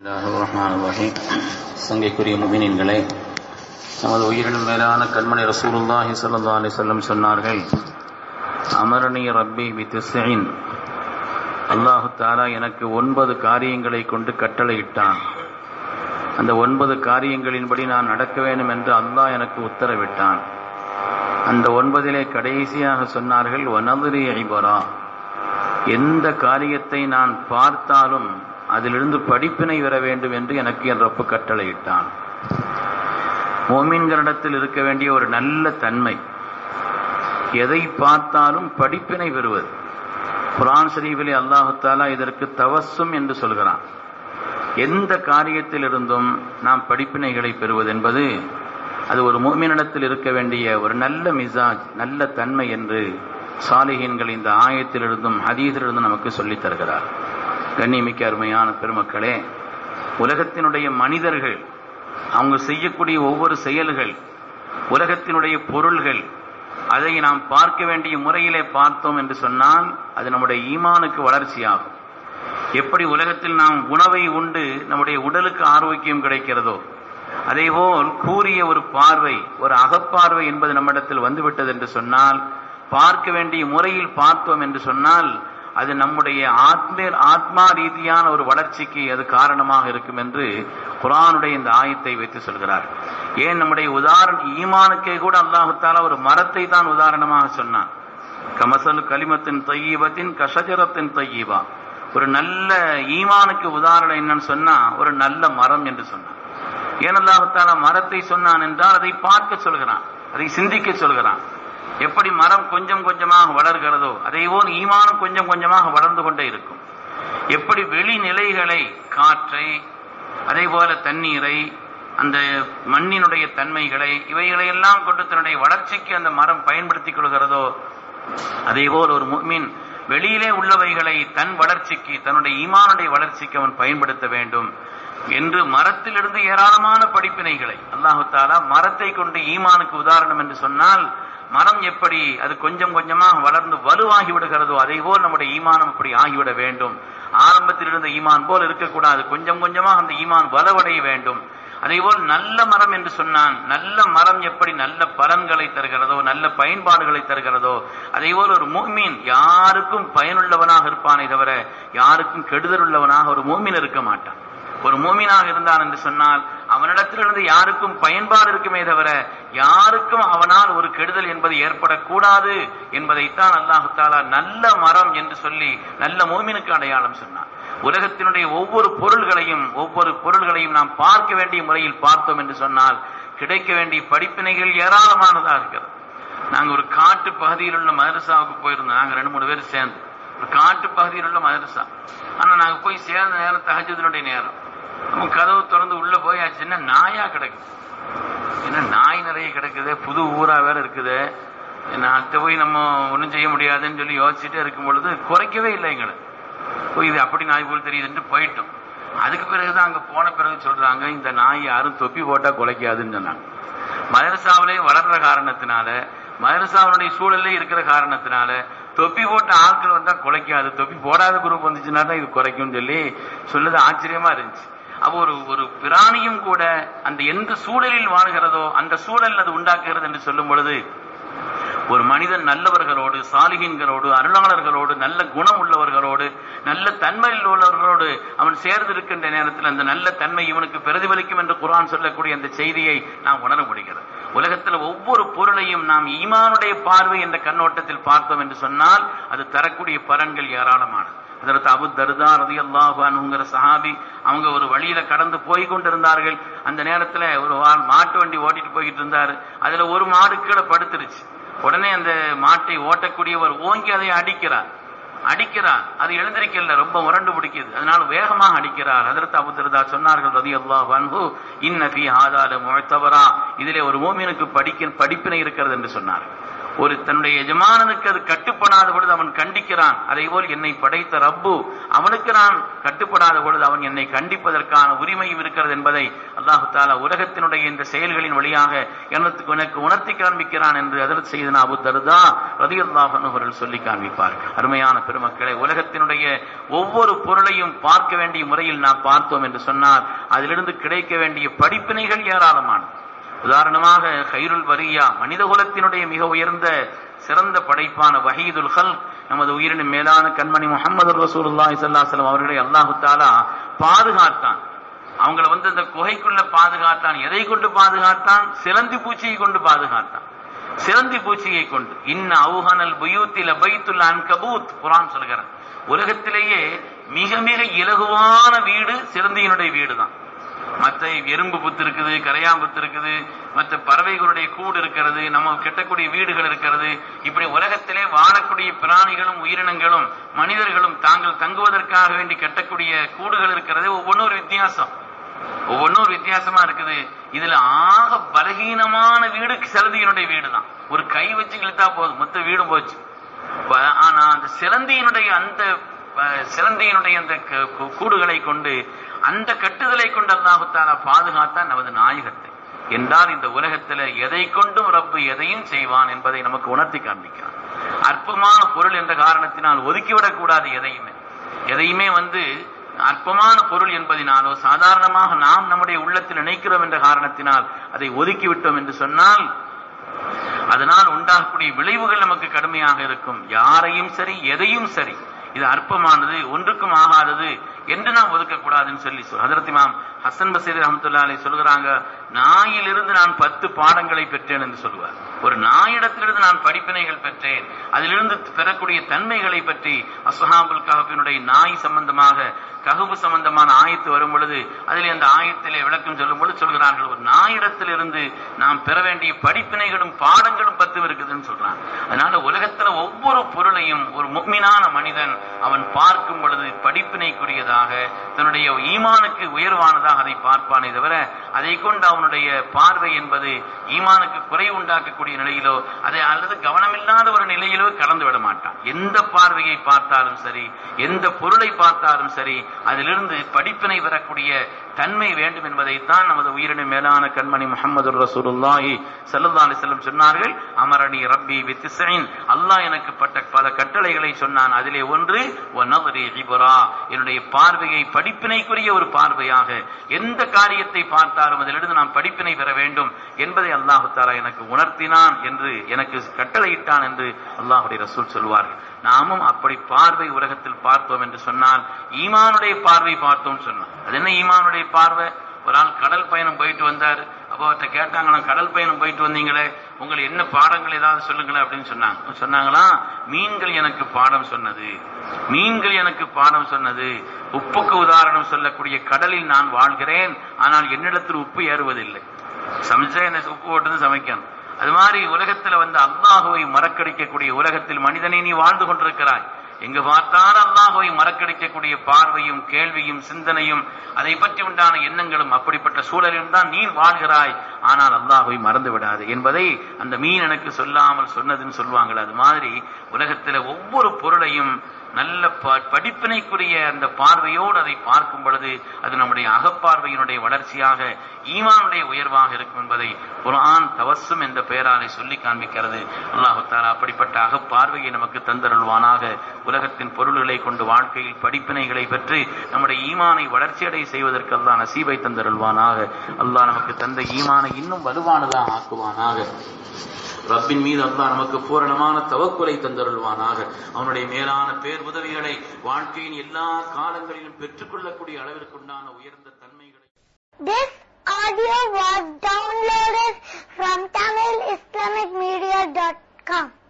ரஹ்மான் ரஹீம் சங்கைக்குரிய முகினின்களே நமது உயிரினும் மேலான கண்மணி ரசூலுல்லாஹி ஸல்லல்லாஹு அலைஹி வஸல்லம் சொன்னார்கள் அமரணி ரப்பி பித்திஸ்இன் அல்லாஹு தாலா எனக்கு ஒன்பது காரியங்களை கொண்டு கட்டளையிட்டான் அந்த ஒன்பது காரியங்களின்படி நான் நடக்க வேண்டும் என்று அல்லாஹ் எனக்கு உத்தரவிட்டான் அந்த ஒன்பதிலே கடைசியாக சொன்னார்கள் வனதுரி ஐபரா எந்த காரியத்தை நான் பார்த்தாலும் அதிலிருந்து படிப்பினை பெற வேண்டும் என்று எனக்கு என் ரப்பு கட்டளையிட்டான் மோமீன்களிடத்தில் இருக்க வேண்டிய ஒரு நல்ல தன்மை எதை பார்த்தாலும் படிப்பினை பெறுவது குரான் ஷரீஃபிலே அல்லாஹு தாலா இதற்கு தவசும் என்று சொல்கிறான் எந்த காரியத்திலிருந்தும் நாம் படிப்பினைகளை பெறுவது என்பது அது ஒரு மூமினிடத்தில் இருக்க வேண்டிய ஒரு நல்ல மிசாஜ் நல்ல தன்மை என்று சாலிஹீன்கள் இந்த ஆயத்திலிருந்தும் ஹதீஸிலிருந்தும் நமக்கு சொல்லித் தருகிறார் கண்ணியமிக்க அருமையான பெருமக்களே உலகத்தினுடைய மனிதர்கள் அவங்க செய்யக்கூடிய ஒவ்வொரு செயல்கள் உலகத்தினுடைய பொருள்கள் அதை நாம் பார்க்க வேண்டிய முறையிலே பார்த்தோம் என்று சொன்னால் அது நம்முடைய ஈமானுக்கு வளர்ச்சியாகும் எப்படி உலகத்தில் நாம் உணவை உண்டு நம்முடைய உடலுக்கு ஆரோக்கியம் கிடைக்கிறதோ அதேபோல் கூறிய ஒரு பார்வை ஒரு அகப்பார்வை என்பது நம்மிடத்தில் வந்துவிட்டது என்று சொன்னால் பார்க்க வேண்டிய முறையில் பார்த்தோம் என்று சொன்னால் அது நம்முடைய ஆத்மே ஆத்மா ரீதியான ஒரு வளர்ச்சிக்கு அது காரணமாக இருக்கும் என்று குரானுடைய இந்த ஆயத்தை வைத்து சொல்கிறார் ஏன் நம்முடைய உதாரண ஈமானுக்கே கூட அல்லாஹுத்தாலா ஒரு மரத்தை தான் உதாரணமாக சொன்னான் கமசல் கலிமத்தின் தையீபத்தின் கஷஜரத்தின் தையீபா ஒரு நல்ல ஈமானுக்கு உதாரணம் என்னன்னு சொன்னா ஒரு நல்ல மரம் என்று சொன்னான் ஏன் அல்லாஹுத்தாலா மரத்தை சொன்னான் என்றால் அதை பார்க்க சொல்கிறான் அதை சிந்திக்க சொல்கிறான் எப்படி மரம் கொஞ்சம் கொஞ்சமாக வளர்கிறதோ அதே போல் ஈமானம் கொஞ்சம் கொஞ்சமாக வளர்ந்து கொண்டே இருக்கும் எப்படி வெளி நிலைகளை காற்றை அதே போல தண்ணீரை அந்த மண்ணினுடைய தன்மைகளை இவைகளை எல்லாம் கொண்டு தன்னுடைய வளர்ச்சிக்கு அந்த மரம் பயன்படுத்திக் கொள்கிறதோ அதே போல் ஒரு மீன் வெளியிலே உள்ளவைகளை தன் வளர்ச்சிக்கு தன்னுடைய ஈமானுடைய வளர்ச்சிக்கு அவன் பயன்படுத்த வேண்டும் என்று மரத்திலிருந்து ஏராளமான படிப்பினைகளை அல்லாஹு தாலா மரத்தை கொண்டு ஈமானுக்கு உதாரணம் என்று சொன்னால் மரம் எப்படி அது கொஞ்சம் கொஞ்சமாக வளர்ந்து வலுவாகி விடுகிறதோ அதே போல் நம்முடைய ஈமானம் அப்படி ஆகிவிட வேண்டும் ஆரம்பத்தில் இருந்த ஈமான் போல் இருக்கக்கூடாது கொஞ்சம் கொஞ்சமாக அந்த ஈமான் வலுவடைய வேண்டும் அதேபோல் நல்ல மரம் என்று சொன்னான் நல்ல மரம் எப்படி நல்ல பலன்களை தருகிறதோ நல்ல பயன்பாடுகளை தருகிறதோ அதேபோல் ஒரு மூமீன் யாருக்கும் பயனுள்ளவனாக இருப்பானே தவிர யாருக்கும் கெடுதல் உள்ளவனாக ஒரு மூமீன் இருக்க மாட்டான் ஒரு மூமினாக இருந்தான் என்று சொன்னால் அவனிடத்திலிருந்து யாருக்கும் பயன்பாடு இருக்குமே தவிர யாருக்கும் அவனால் ஒரு கெடுதல் என்பது ஏற்படக்கூடாது என்பதைத்தான் அல்லாஹு தாலா நல்ல மரம் என்று சொல்லி நல்ல மூமினுக்கு அடையாளம் சொன்னான் உலகத்தினுடைய ஒவ்வொரு பொருள்களையும் ஒவ்வொரு பொருள்களையும் நாம் பார்க்க வேண்டிய முறையில் பார்த்தோம் என்று சொன்னால் கிடைக்க வேண்டிய படிப்பினைகள் ஏராளமானதா இருக்கிறது நாங்க ஒரு காட்டு பகுதியில் உள்ள மதரசாவுக்கு போயிருந்தோம் நாங்க ரெண்டு மூணு பேர் சேர்ந்து ஒரு காட்டு பகுதியில் உள்ள மதரசா ஆனா நாங்க போய் சேர்ந்த நேரம் தகஜத்தினுடைய நேரம் நம்ம கதவு திறந்து உள்ள போய் ஆச்சுன்னா நாயா கிடக்குது ஏன்னா நாய் நிறைய கிடக்குது புது ஊரா வேற இருக்குது நான் அத்தை போய் நம்ம ஒன்றும் செய்ய முடியாதுன்னு சொல்லி யோசிச்சுட்டே இருக்கும் பொழுது குறைக்கவே இல்லை எங்களை போய் இது அப்படி நாய் போல் தெரியுதுன்ட்டு போயிட்டோம் அதுக்கு பிறகுதான் அங்க போன பிறகு சொல்றாங்க இந்த நாய் யாரும் தொப்பி போட்டா குலைக்காதுன்னு சொன்னாங்க மதரசாவிலே வளர்ற காரணத்தினால மதரசாவுடைய சூழல்லே இருக்கிற காரணத்தினால தொப்பி போட்ட ஆட்கள் வந்தா குலைக்காது தொப்பி போடாத குரூப் வந்துச்சுன்னா தான் இது குறைக்கும் சொல்லி சொல்லுது ஆச்சரியமா இருந்துச்சு அப்போ ஒரு ஒரு பிராணியும் கூட அந்த எந்த சூழலில் வாழ்கிறதோ அந்த சூழல் அது உண்டாக்குகிறது என்று சொல்லும் பொழுது ஒரு மனிதன் நல்லவர்களோடு சாலிகின்களோடு அருளாளர்களோடு நல்ல குணம் உள்ளவர்களோடு நல்ல தன்மையில் உள்ளவர்களோடு அவன் சேர்ந்திருக்கின்ற நேரத்தில் அந்த நல்ல தன்மை இவனுக்கு பிரதிபலிக்கும் என்று குரான் சொல்லக்கூடிய அந்த செய்தியை நாம் உணர முடிகிறது உலகத்தில் ஒவ்வொரு பொருளையும் நாம் ஈமானுடைய பார்வை என்ற கண்ணோட்டத்தில் பார்த்தோம் என்று சொன்னால் அது தரக்கூடிய பலன்கள் ஏராளமானது அதற்கு அபு தர்தா ரதி அல்லாஹானுங்கிற சஹாபி அவங்க ஒரு வழியில கடந்து போய் கொண்டிருந்தார்கள் அந்த நேரத்துல ஒரு மாட்டு வண்டி ஓட்டிட்டு போய்கிட்டு இருந்தாரு அதுல ஒரு மாடு கீழே படுத்துருச்சு உடனே அந்த மாட்டை ஓட்டக்கூடியவர் ஓங்கி அதை அடிக்கிறார் அடிக்கிறார் அது எழுந்திருக்கல ரொம்ப முரண்டு பிடிக்குது அதனால வேகமாக அடிக்கிறார் அதற்கு அபுதர்தா சொன்னார்கள் ரதி அல்லாஹ் அன்பு இன்னபி ஆதால முழத்தவரா இதிலே ஒரு மோமினுக்கு படிக்க படிப்பினை இருக்கிறது என்று சொன்னார் ஒரு தன்னுடைய எஜமானனுக்கு அது கட்டுப்படாத பொழுது அவன் கண்டிக்கிறான் அதே போல் என்னை படைத்த ரப்பு அவனுக்கு நான் கட்டுப்படாத பொழுது அவன் என்னை கண்டிப்பதற்கான உரிமையும் இருக்கிறது என்பதை அல்லாஹு தாலா உலகத்தினுடைய இந்த செயல்களின் வழியாக எனக்கு எனக்கு உணர்த்தி காண்பிக்கிறான் என்று அதற்கு செய்து அபு தருதா ரதி அவர்கள் சொல்லி காண்பிப்பார் அருமையான பெருமக்களை உலகத்தினுடைய ஒவ்வொரு பொருளையும் பார்க்க வேண்டிய முறையில் நாம் பார்த்தோம் என்று சொன்னால் அதிலிருந்து கிடைக்க வேண்டிய படிப்பினைகள் ஏராளமானது உதாரணமாக ஹைருல் வரியா மனித குலத்தினுடைய மிக உயர்ந்த சிறந்த படைப்பான வஹீதுல் ஹல் நமது உயிரின் மேலான கண்மணி முகமது ரசூலுல்லாஹி ஸல்லல்லாஹு அவர்களை அல்லாஹு தாலா பாதுகாத்தான் அவங்கள வந்து அந்த குகைக்குள்ள பாதுகாத்தான் எதை கொண்டு பாதுகாத்தான் சிலந்தி பூச்சியை கொண்டு பாதுகாத்தான் சிலந்தி பூச்சியை கொண்டு இன்ன அவுஹனல் புயூத்தில பைத்துல் அன்கபூத் குரான் சொல்கிறான் உலகத்திலேயே மிக மிக இலகுவான வீடு சிலந்தியினுடைய வீடு தான் மற்ற எறும்பு புத்து இருக்குது கரையாம்புத்து இருக்குது மற்ற பறவைகளுடைய கூடு இருக்கிறது நம்ம கெட்டக்கூடிய வீடுகள் இருக்கிறது இப்படி உலகத்திலே வாழக்கூடிய பிராணிகளும் உயிரினங்களும் மனிதர்களும் தாங்கள் தங்குவதற்காக வேண்டி கட்டக்கூடிய கூடுகள் இருக்கிறது ஒவ்வொன்றும் ஒரு வித்தியாசம் ஒவ்வொன்றும் ஒரு வித்தியாசமா இருக்குது இதுல ஆக பலகீனமான வீடு சிலந்தியினுடைய வீடு தான் ஒரு கை வச்சு இழுத்தா போதும் மொத்த வீடும் போச்சு ஆனா அந்த சிலந்தியினுடைய அந்த சிலந்தியினுடைய அந்த கூடுகளை கொண்டு அந்த கட்டுதலை கொண்டு அல்லாஹுத்தாலா பாதுகாத்தான் நமது நாயகத்தை என்றால் இந்த உலகத்துல எதை கொண்டும் ரப்பு எதையும் செய்வான் என்பதை நமக்கு உணர்த்தி காண்பிக்கிறான் அற்பமான பொருள் என்ற காரணத்தினால் ஒதுக்கிவிடக் கூடாது எதையுமே எதையுமே வந்து அற்பமான பொருள் என்பதினாலோ சாதாரணமாக நாம் நம்முடைய உள்ளத்தில் நினைக்கிறோம் என்ற காரணத்தினால் அதை ஒதுக்கிவிட்டோம் என்று சொன்னால் அதனால் உண்டாகக்கூடிய விளைவுகள் நமக்கு கடுமையாக இருக்கும் யாரையும் சரி எதையும் சரி இது அற்பமானது ஒன்றுக்கும் ஆகாதது என்று நாம் ஒதுக்கக்கூடாதுன்னு சொல்லி சொல் ஹதரத் இமாம் ஹசன் பசீர் அஹமத்துல்லா அலி சொல்கிறாங்க நாயிலிருந்து நான் பத்து பாடங்களை பெற்றேன் என்று சொல்லுவார் ஒரு நாயிடத்திலிருந்து நான் படிப்பினைகள் பெற்றேன் அதிலிருந்து பெறக்கூடிய தன்மைகளை பற்றி அஸ்ஹாபுல் கஹபினுடைய நாய் சம்பந்தமாக ககுபு சம்பந்தமான ஆயத்து வரும் பொழுது அதில் அந்த ஆயத்திலே விளக்கம் சொல்லும் பொழுது சொல்கிறார்கள் ஒரு நாயிடத்திலிருந்து நாம் பெற வேண்டிய படிப்பினைகளும் பாடங்களும் பத்து இருக்குதுன்னு சொல்றான் அதனால உலகத்துல ஒவ்வொரு பொருளையும் ஒரு முக்மினான மனிதன் அவன் பார்க்கும் பொழுது படிப்பினைக்குரியதாக தன்னுடைய ஈமானுக்கு உயர்வானதாக அதை பார்ப்பானே தவிர அதை கொண்டு அவனுடைய பார்வை என்பது ஈமானுக்கு குறை உண்டாக்கக்கூடிய நிலையிலோ அதை அல்லது கவனமில்லாத ஒரு நிலையிலோ கலந்து விட மாட்டான் எந்த பார்வையை பார்த்தாலும் சரி எந்த பொருளை பார்த்தாலும் சரி அதிலிருந்து படிப்பினை பெறக்கூடிய தன்மை வேண்டும் என்பதைத்தான் நமது உயிரின மேலான கண்மணி முகமது ரசூலுல்லாஹி சல்லா அலிஸ்லம் சொன்னார்கள் அமரணி ரப்பி வித்திசைன் அல்லாஹ் எனக்கு பட்ட பல கட்டளைகளை சொன்னான் அதிலே ஒன்று என்னுடைய பார்வையை படிப்பினைக்குரிய ஒரு பார்வையாக எந்த காரியத்தை பார்த்தாலும் அதிலிருந்து நாம் படிப்பினை பெற வேண்டும் என்பதை அல்லாஹு தாலா எனக்கு உணர்த்தினான் என்று எனக்கு கட்டளையிட்டான் என்று அல்லாஹுடைய ரசூல் சொல்வார்கள் நாமும் அப்படி பார்வை உலகத்தில் பார்த்தோம் என்று சொன்னால் ஈமானுடைய பார்வை பார்த்தோம் சொன்னோம் அது என்ன ஈமானுடைய பார்வை ஒரு ஆள் கடல் பயணம் போயிட்டு வந்தார் அப்போ அவர்கிட்ட கேட்டாங்களாம் கடல் பயணம் போயிட்டு வந்தீங்களே உங்களை என்ன பாடங்கள் ஏதாவது சொல்லுங்களேன் அப்படின்னு சொன்னாங்க சொன்னாங்களாம் மீன்கள் எனக்கு பாடம் சொன்னது மீன்கள் எனக்கு பாடம் சொன்னது உப்புக்கு உதாரணம் சொல்லக்கூடிய கடலில் நான் வாழ்கிறேன் ஆனால் என்னிடத்தில் உப்பு ஏறுவதில்லை சமைச்சா என்ன உப்பு போட்டு சமைக்கணும் அது மாதிரி உலகத்துல வந்து அல்லாஹுவை மறக்கடிக்கக்கூடிய உலகத்தில் மனிதனை நீ வாழ்ந்து கொண்டிருக்கிறாய் எங்க பார்த்தாலும் அல்லாஹுவை மறக்கடிக்கக்கூடிய பார்வையும் கேள்வியும் சிந்தனையும் அதை பற்றி உண்டான எண்ணங்களும் அப்படிப்பட்ட சூழலிலும் தான் நீ வாழ்கிறாய் ஆனால் அல்லாஹுவை மறந்து விடாது என்பதை அந்த மீன் எனக்கு சொல்லாமல் சொன்னதுன்னு சொல்லுவாங்கள் அது மாதிரி உலகத்துல ஒவ்வொரு பொருளையும் நல்ல படிப்பினைக்குரிய அந்த பார்வையோடு அதை பார்க்கும் பொழுது அது நம்முடைய அகப்பார்வையினுடைய வளர்ச்சியாக ஈமானுடைய உயர்வாக இருக்கும் என்பதை குரான் தவசும் என்ற பெயராலை சொல்லி காண்பிக்கிறது அல்லாஹு தாலா அப்படிப்பட்ட அகப்பார்வையை நமக்கு தந்தருள்வானாக உலகத்தின் பொருள்களை கொண்டு வாழ்க்கையில் படிப்பினைகளை பெற்று நம்முடைய ஈமானை வளர்ச்சியடை செய்வதற்கு அல்லாஹ் நசீபை தந்தருள்வானாக அல்லாஹ் நமக்கு தந்த ஈமானை இன்னும் வலுவானதாக ஆக்குவானாக ரப்பின் மீது அல்லா நமக்கு பூரணமான தவக்குலை தந்தருள்வானாக அவனுடைய மேலான பேர் உதவிகளை வாழ்க்கையின் எல்லா காலங்களிலும் பெற்றுக்கொள்ளக்கூடிய அளவிற்குண்டான உயர்ந்த தன்மைகளை This audio was downloaded from TamilIslamicMedia.com.